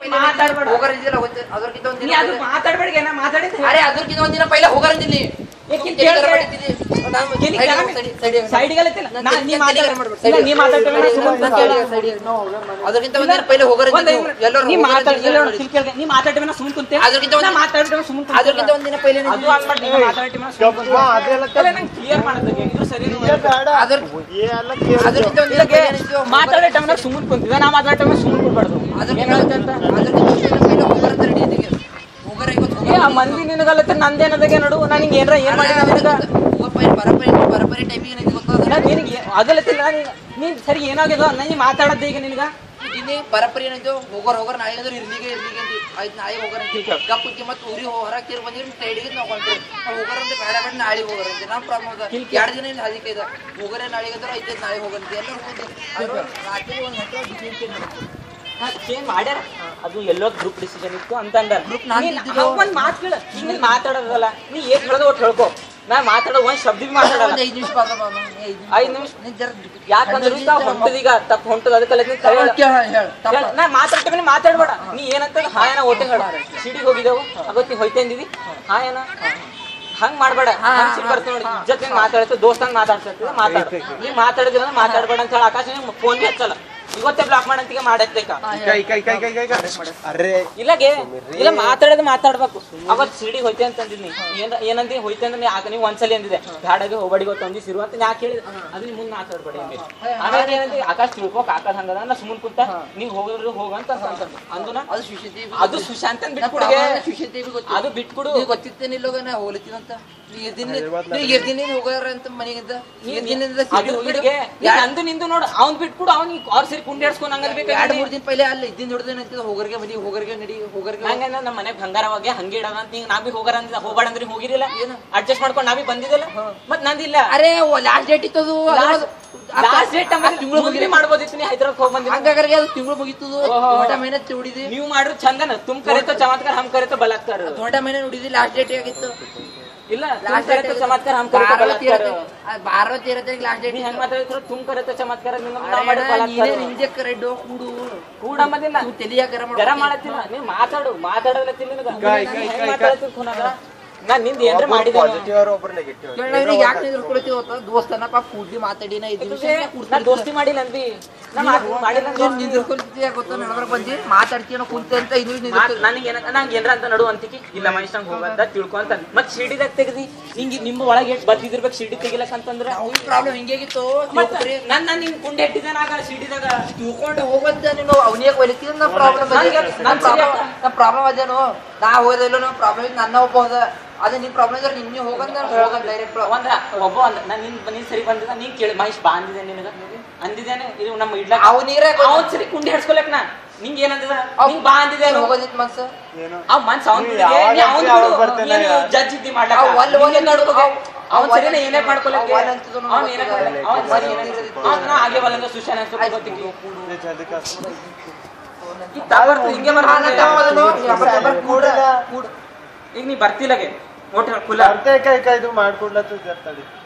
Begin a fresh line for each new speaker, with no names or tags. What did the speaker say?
ಮಾತಾಡ್ಬೇಡ.
ಹೋಗರಂದಿಲ್ಲ ಅದಕ್ಕಿಂತ ಒಂದ್
ನೀ
ದಿನ
ಅದು ಮಾತಾಡ್ಬೇಡ ಏನ ಮಾತಾಡಿದ್ರೆ
ಅರೆ ಅದಕ್ಕಿಂತ ಒಂದಿನ ಪೈಲ ಹೋಗರಂದಿಲ್ಲಿ
ಏಕೆ ಕೇಳ್ದೆ? ಸೈಡ್ಗಲ್ಲತ್ತಿಲ್ಲ ನಾ ನೀ ಮಾತಾಡ ಇಲ್ಲ, ನೀ ಮಾತಾಡ್ತೇವೆ
ಅದಕ್ಕಿಂತ ಒಂದಿನ ಪೈಲ ಹೋಗರಂದಿಲ್ಲ ಎಲ್ಲರೂ
ನೀ ಮಾತಾಡ ಇಲ್ಲ ನೋಡು,
ಹೋಗರಂದಿಲ್ಲ.
ಕಿಲ್ ಕೇಳ್ದೆ. ನೀ ಮಾತಾಡ್ತೇವೆ ನಾ ಸುಮ್ ಕುಂತೆ
ಅದಕ್ಕಿಂತ ಒಂದು-
ನಾ ಮಾತಾಡ್ತೇವೆ ಸುಮ್ ಕುಂತೆ
ಅದಕ್ಕಿಂತ ಒಂದಿನ ಪೈಲ
ಅದು ಹಂಗ್ ಮಾಡಿ ನೀ ಮಾತಾಡ್ತೇವೆ ನಾ ಸುಮ್ ಕುಂತೆ. ಅಲ್ಲ, ನಂಗ್ ಕ್ಲಿಯರ್ ಮಾಡೋದಕ್ಕೆ ಇದು ಸರಿ
ಅದ್ರ ಅದಕ್ಕಿಂತ ಒಂದಿನ
ಇಲ್ಲಗೆ
ಪೈಲ ಏನಿತ್ತು?
ಮಾತಾಡೋ ಟೈಮ್ನಾಗ ಸುಮ್ಮನೆ ಕುಂತಿದ್ದ ನಾ ಮಾತಾಡೋ ಟೈಮ್ನಾಗ ಸುಮ್ಮನೆ ಕುಂತ್ಬಾರ್ದು
ಅದಕ್ಕಿಂತ ಅದಕ್ಕಿಂತ ಒಂದಿನ ಪೈಲ ಹೋಗರಂತ ready ಇದ್ದೀಗ. ಹೋಗರ ಇವತ್ತು
ಏ ಆ ಮಂದಿ ನಿನಗಲ್ಲತ್ತ ನಂದೇನದಾಗೆ ನೋಡು ನಾನು ಹಿಂಗೆ ಏನ್ರ ಏನ್ ಮಾಡಿದ ನಿನಗ
ಹೋಗ ಪೈಲ ಬರಪರಿ ಬರಪರಿ ಟೈಮಿಗೆ ನನಗೆ ಗೊತ್ತಾದ
ನಾ ನಿನಗೆ ಆಗಲತ್ತಿಲ್ಲ ನೀನ್ ನೀನ್ ಸರಿ ಏನಾಗ್ಯದ ನಾ ನೀ ಮಾತಾಡದ್ದೆ ಈಗ ನಿನಗ
ಇಲ್ಲಿ ಬರಪರಿ ಏನಾಯ್ತು ಹೋಗೋರ್ ಹೋಗೋರ್ ನಾಳೆ ಅಂದ್ರೆ ಇರ್ಲಿಗೆ ಇರ್ಲಿಗೆ ಅಂತ ಆಯ್ತು ನಾಳೆ ಹೋಗೋರ ಗಪ್ಪಕ್ಕೆ ಮತ್ತೆ ಊರಿಗೆ ಹೊರಗೆ ತಿರು ಬಂದಿರಿ ಸೈಡಿಗೆ ನಾವು ಕೊಂಡ್ರಿ ನಾವು ಹೋಗೋರಂತೆ ಬೇಡ ಬೇಡ ನಾಳೆ ಹೋಗೋರಂತೆ ನಮ್ಮ ಪ್ರಾಬ್ಲಮ್ ಅದ ಎರಡು ದಿನ ಇಲ್ಲಿ ಅದಕ್ಕೆ ಇದೆ ಹೋಗೋರೆ ನಾಳೆಗೆ ಅಂದ್ರೆ ಐತೆ ನಾಳೆ ಹೋಗಂತೆ ಎಲ್ಲ ಹೋಗುತ್ತೆ ಆದ್ರೂ ರಾತ್ರಿ ಒಂದು ಗಂಟೆ ಡಿಸಿಷನ್
ಚೇಂಜ್ ಮಾಡ್ಯಾರ ಅದು ಎಲ್ಲೋ ಗ್ರೂಪ್ ಡಿಸಿಷನ್ ಇತ್ತು ಅಂತ ಅಂದ
Group ನಾನ್ ಇದ್ದಿದ್ದು.
ಒಂದ್ ಮಾತು ಕೇಳ ಈಗ ನೀನ್ ಮಾತಾಡೋದಲ್ಲ ನೀ ಏನ್ ಹೇಳೋದು ಒಟ್ಟು ಹೇಳ್ಕೊ ನಾ ಮಾತಾಡೋ ಒಂದ್ ಶಬ್ದ ಮಾತಾಡಲ್ಲ
ಒಂದು ಐದು ನಿಮಿಷ ಬಾಬಾ ಬಾಬಾ ಐದು
ಐದ್ ನಿಮಿಷ
ನಿಮಿಷ ಜರ
ಯಾಕಂದ್ರೆ ಈಗ ಹೊಂಟದೀಗ ತಪ್ಪ ಹೊಂಟದ ಅದಕ್ಕಲ್ಲ ನೀನ್ ಕರೆ ಹೇಳ.
ಕೇಳ ಹೇಳ
ಹೇಳ, ನಾ ಮಾತಾಡ್ತೇವೆ ನೀ ಮಾತಾಡ್ಬೇಡ ನೀ ಏನಂತ ಹಾಯನ ಓಟೆ ಹೇಳ ಸಿಡಿಗೆ ಹೋಗಿದ್ದೆವು ಅವತ್ತಿ ಹೋಯ್ತಂದಿದಿ ಹಾಯನ ಹಂಗ್ ಮಾಡ್ಬೇಡ ಹಂಗ್ ಸಿಕ್ಕರ್ತ ನೋಡಿ ಇಜ್ಜತ್ ಮಾತಾಡ್ತ ದೋಸ್ತಂಗ್ ಮಾತಾಡ್ತಿರ್ತೀವಿ ಮಾತಾಡ ನೀ ಮಾತಾಡಿದಿಲ್ಲ ಅಂದ್ರೆ ಮಾತಾಡ್ಬೇಡ ಅಂತ ಹೇಳಿ ಆಕಾಶ ಫೋನ್ ಭೀ ಹಚ್ಚಲ್ಲ ಇವತ್ತೇ ಬ್ಲಾಕ್ ಮಾಡಂತಿಗೆ ಮಾಡತ್ತೇಕ
ಅರೆ
ಇಲ್ಲಗೆ ಇಲ್ಲ ಮಾತಾಡೋದು ಮಾತಾಡ್ಬೇಕು ಅವತ್ ಸಿಡಿ ಹೋಯ್ತೆ ಅಂತಂದಿದ್ನಿ ಏನ್ ಏನಂದಿ ಹೋಯ್ತೆ ಅಂದ್ರೆ ಯಾಕೆ ನೀವು ಒಂದ್ಸಲಿ ಅಂದಿದೆ ಬ್ಯಾಡಾಗಿ ಹೋಗಡಿ ಗೊತ್ತು ಒಂದಿ ಸಿರು ಅಂತ ಯಾಕೆ ಹೇಳಿದೆ ಅದು ನಿಮ್ ಮುಂದೆ ಮಾತಾಡ್ಬೇಡಿ ಅಂದೆ ಆಮೇಲೆ ಏನಂದಿ ಆಕಾಶ್ ತಿಳ್ಕೊಕ್ ಆಕಾಶ್ ಹಂಗದ ನಾ ಸುಮ್ಮನ್ ಕುಂತ ನೀವ್ ಹೋಗಿದ್ರು ಹೋಗಂತ ಅಂತಂದ ಅಂದುನ
ಅದು ಸುಶೀತಿ
ಅದು ಸುಶಾಂತನ್ ಬಿಟ್ಕೊಡುಗೆ
ಸುಶೀತಿ ಗೊತ್ತಿತ್ತು
ಅದು ಬಿಟ್ಕೊಡು
ನೀ ಗೊತ್ತಿತ್ತೇನಿಲ್ಲ ನಾ ಹೋಗ್ಲಿತ್ತಿದಂತ ನೀ ಎದ್ದಿನ ನೀ ಎದ್ದಿನ ಹೋಗಾರ ಅಂತ ಮನೆಗಿಂದ ಎದ್ದಿನಿಂದ
ಅದು ಬಿಡ್ಗೆ ನಂದು ನಿಂದು ನೋಡು ಅವ್ನ್ ಬಿಟ್ಕೊಡು ಅವ್ನ್ ಅವ್ರ ಸರಿ ಕುಂಡಿ ಆಡ್ಸ್ಕೊಂಡ್ ಹಂಗದ್
ಎರಡು
ಬೇಕಾಗಿ
ಮೂರು ದಿನ ಪೈಲೆ ಅಲ್ಲಿ ಇದ್ದಿನ ನೋಡಿದ್ರೆ ಅಂತಿದ್ದ ಹೋಗರ್ಗೆ ಮನಿ ಹೋಗರ್ಗೆ ನಡಿ ಹೋಗರ್ಗೆ
ನಂಗೆ ನಮ್ಮ ಮನೆಗ್ ಬಂಗಾರವಾಗಿ ಹಂಗೆ ಇಡೋದ ಅಂತ ಹಿಂಗ್ ನಾ ಬಿ ಹೋಗಾರ ಅಂದಿದ್ದ ಹೋಗ್ಬೇಡ ಅಂದ್ರೆ ಹೋಗಿರಿಲ್ಲ
ಏನು?
ಅಡ್ಜಸ್ಟ್ ಮಾಡ್ಕೊಂಡು ನಾ ಬಿ ಬಂದಿದ್ದಲ್ಲ ಮತ್ ನಂದಿಲ್ಲ
ಅರೆ ಲಾಸ್ಟ್ ಡೇಟ್ ಇತ್ತದು
ಲಾಸ್ಟ್ ಡೇಟ್ ತಿಂಗಳು ಮುಗಿಲಿ ಮಾಡ್ಬೋದಿತ್ತು ನೀ ಹೈದ್ರಾಬಾದ್ ಹೋಗಿ ಬಂದಿಲ್ಲ
ಹಂಗಾಗರ್ಗೆ ಅದು ತಿಂಗಳು ಮುಗಿತದು
ಓಹೋ.
ಟೊಮೆಟೊ ಮೈನ ನೋಡಿದಿ
ನೀವು ಮಾಡ್ರು ಚಂದನ ತುಮ್ ಕರೆತೋ ಚಮತ್ಕಾರ ಹಮ್ ಕರೆತೋ ಬಲಾತ್ಕಾರ
ಟೊಮೆಟೊ ಮೈನ ನೋಡಿದಿ ಲಾಸ್ಟ್ ಡೇಟ್ ಆಗಿತ್ತು
ಇಲ್ಲ ತುಮ್ ಕರೆತೋ ಚಮತ್ಕಾರ ಹಮ್ ಕರೆತೋ ಬಲಾತ್ಕಾರ
ಬಾರ ತೇರತ್ತೆ ಲಾಸ್ಟ್ ಡೇಟ್
ನೀ ಹೆಂಗ್ ಮಾತಾಡ್ತಿರೋ ತುಮ್ ಕರೆತೋ ಚಮತ್ಕಾರ ನಿನ್ನ ನಾ ಮಾಡಿ ಬಲಾತ್ಕಾರ
ನಿಂಜೆ ಕರೆಕ್ಟ್ ಕೂಡು
ಕೂಡ ಮದಿಲ್ಲ
ನೀವು ತಲಿಯಾಗ ಗರಂ
ಗರ ಮಾಡತ್ತಿಲ್ಲ ನೀ ಮಾತಾಡು ಮಾತಾಡಲತ್ತಿಲ್ಲ ನಿನಗ ಮಾತಾಡತ್ತಿಲ್ಲ ಖುನಾಗ ನಾ ನಿಂದ ಏನ್ರ ಮಾಡಿದೆ
ಪಾಸಿಟಿವ್ ಅವ್ರ ಒಬ್ರು ನೆಗೆಟಿವ್
ಯಾಕೆ ನಿಂದ್ಕೊಳ್ತೀವಿ ಗೊತ್ತಾ ದೋಸ್ತನ ಪಾಪ ಕೂಡ್ಲಿ ಮಾತಾಡಿನ ಇದು
ನಾ ದೋಸ್ತಿ ಮಾಡಿಲ್ಲ ಅಂದಿ ನಾ ಮಾತ್- ಮಾಡಿಲ್ಲ ಅಂತ ದೋಸ್ತಿ
ನಿಂದ್ಕೊಳ್ತೀವಿ ಗೊತ್ತಾ ನಡ್ಬರ್ಕ್ ಬಂದಿ ಮಾತಾಡ್ತೀನೋ ಕುಂತೆ ಅಂತ ಇದು
ಮಾತ್- ನನಗೆ ಏನ ನಂಗೆ ಏನ್ರ ಅಂತ ನಡು ಅಂತಿಕಿ ಇಲ್ಲ ಮನುಷ್ಯಂಗ್ ಹೋಗಂತ ತಿಳ್ಕೊಂತ ಮತ್ ಶಿಡಿದಾಗ ತೆಗ್ದಿ ನಿಂಗೆ ನಿಮ್ಮ ಒಳಗೆ ಎಷ್ಟು ಬದ್ದಿದಿರ್ಬೇಕು ಶಿಡಿ ತೆಗಿಲಕ್ ಅಂತಂದ್ರ
ಪ್ರಾಬ್ಲಮ್ ಹಿಂಗೇಗಿತ್ತು
ಮತ್ತ ನನ್ ನಾನು ನಿಂಗೆ ಕುಂಡೆ ಇಟ್ಟಿದ್ದೇನಾಗ ಶಿಡಿದಾಗ
ತಿಳ್ಕೊಂಡು ಹೋಗೋದ ನೀನು ಅವನಿಗೆ ಒಲಿತಿದ್ ನಾ ಪ್ರಾಬ್ಲಮ್
ನಂಗೆ- ನನ್ ಸರಿ ಆತ.
ನಾ ಪ್ರಾಬ್ಲಮ್ ಅದೇನು ನಾ ಹೋಗೋದಿಲ್ಲ ನಾ ಪ್ರಾಬ್ಲಮ್ ಇತ್ತು ನನ್ನ ಒಬ್ಬ ಹೋದ ಅದೇ ನಿನ್ ಪ್ರಾಬ್ಲಮ್ ಇದ್ರೆ ನಿನ್ನೆ ಹೋಗಂದ ಹೋಗಂದ ಡೈರೆಕ್ಟ್
ಒಂದ್ರ ಒಬ್ಬ ಒಂದ್ ನಾನು ನಿನ್ ನೀನ್ ಸರಿ ಬಂದಿದ ನೀನ್ ಕೇಳಿ ಮಹೇಶ್ ಬಾ ಅಂದಿದೆ ನಿನಗ ಅಂದಿದ್ದೇನೆ ಇದು ನಮ್ಮ ಇಡ್ಲಕ್
ಅವ್ ನೀರೇ
ಅವ್ನ್ ಸರಿ ಕುಂಡಿ ಹಿಡ್ಸ್ಕೊಳಕ್ ನಾ ನಿಂಗೆ ಏನಂದಿದ ನಿಂಗ್ ಬಾ ಅಂದಿದೆ
ಹೋಗೋದಿತ್ತು ಮನ್ಸ
ಏನು
ಅವ್ ಮನ್ಸ್ ಅವ್ನ್
ನೀವ್
ಬಿಡ್ಗೆ,
ಯಾವಾಗ
ನೀ ಅವ್ನ್
ಅಂತೀಯ ಅವಾಗ
ಬಿಡು.
ಬರ್ತೇನೆ.
ನೀನು ಜಡ್ಜ್ ಇದ್ದಿ ಮಾಡ್ಲಕ್ಕ.
ಅವ್ ಒಲ್ಲೆ ಒಲ್ಲೆ
ನಿಂಗೆ ನೋಡ್ಕೋಗೆ.
ಅವ್-
ಅವ್ನ್
ಅವ್
ಸರಿನೇ
ಒಲ್ಲೆ
ಏನೇ ಮಾಡ್ಕೊಳಕ್ಕೆ
ಅವ್ ಒಲ್ಲೆ ಅಂತಿದ್ದು
ಅವ್ನ್ ಏನೇ
ಗೊತ್ತಿಲ್ಲ.
ಮಾಡ್ಕೊಳಕ್ಕೆ. ಅವ್ನ್
ಮನೆ
ಸರಿ
ಏನೇ
ಏನೇ-
ಇರ್ತಿತ್ತು.
ಅವ್ನ್ ನಾ ಹಾಗೆ ಬಲ್ಲಂಗ ಸುಶಾನ್ ಅಂತ ಗೊತ್ತಿಕ್ಕಿ.
ಏ ಜಲ್ದಿ
ಈಗ ತಾವರ್ತು ಹಿಂಗೆ ಬರ್ತಾನೆ.
ಕೂಡಲ
ಈಗ ನೀ ಬರ್ತಿಲ್ಲಗೆ ಒಟ್ಟು ಕುಲ
ಅರ್ಧ ಕೈ ಕೈ ಇದು ಮಾಡ್ಕೊಡ್ಲತ್ತ ಜರ್ತಡಿ